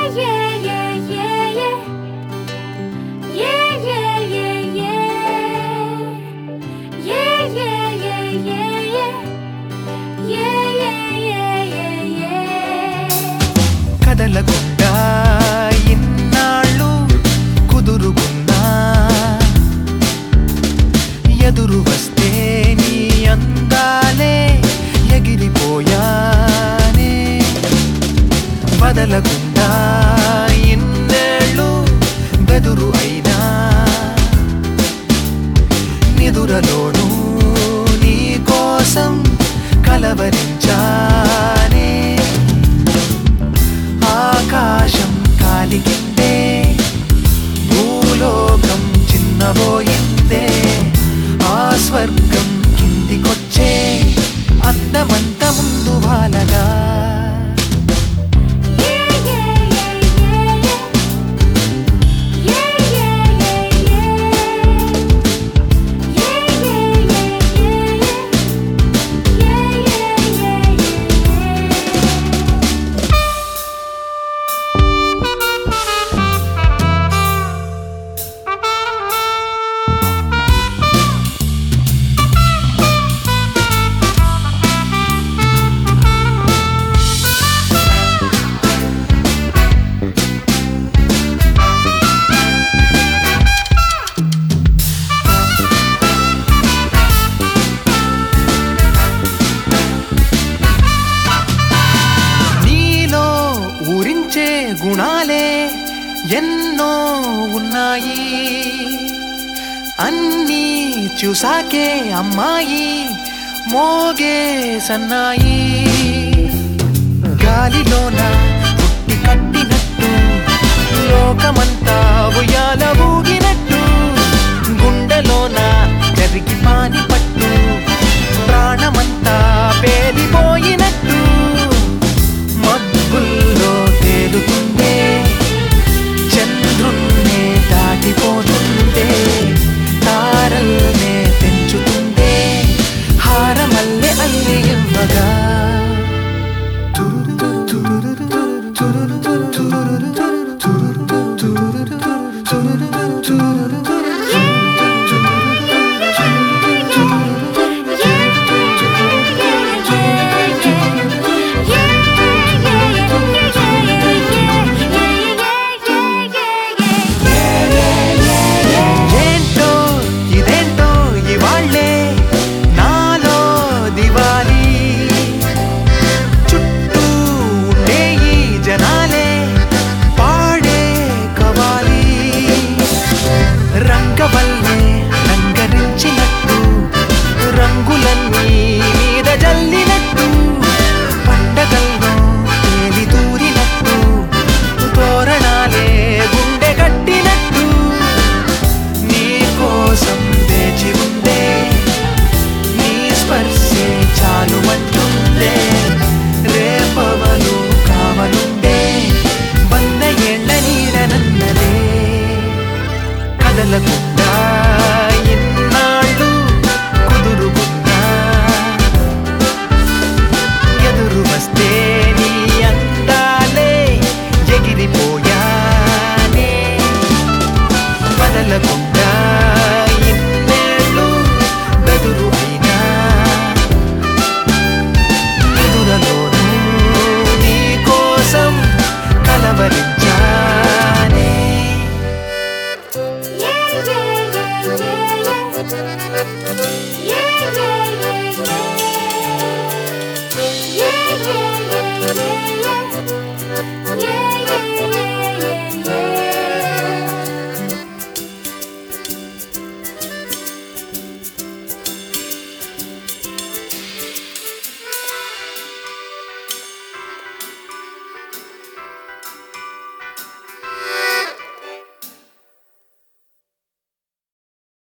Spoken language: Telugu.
కదలకుండా ఇన్నాళ్ళు కుదురుగున్నా ఎదురు వస్తే నీ అందాలే ఎగిరిపోయానే వదలకుండా ఇన్నేళ్ళు బెదురు అయినా నిదురలోనూ నీ కోసం కలవరించానే ఆకాశం కాలిగిందే భూలోకం చిన్నబోయిందే ఆ స్వర్గం కిందికొచ్చే అందమంత ముందు వాలగా నీలో ఊరించే గుణాలే ఎన్నో ఉన్నాయి అన్నీ చూసాకే అమ్మాయి మోగే సన్నాయి గాలిలోన పుట్టి కట్టినట్టు లోకమంతా ఉయ్యాల ఊగినట్టు గుండెలోన జరిగి పాని పట్టు ప్రాణమంతా పేలిపోయినట్టు మబ్బుల్లో తేలుతుందే చంద్రున్నే దాటిపోతుందే తారల్నే పెంచుతుందే హారమల్లె అల్లి ఇవ్వగా తురు తురు తురు తురు తురు తురు తురు తురు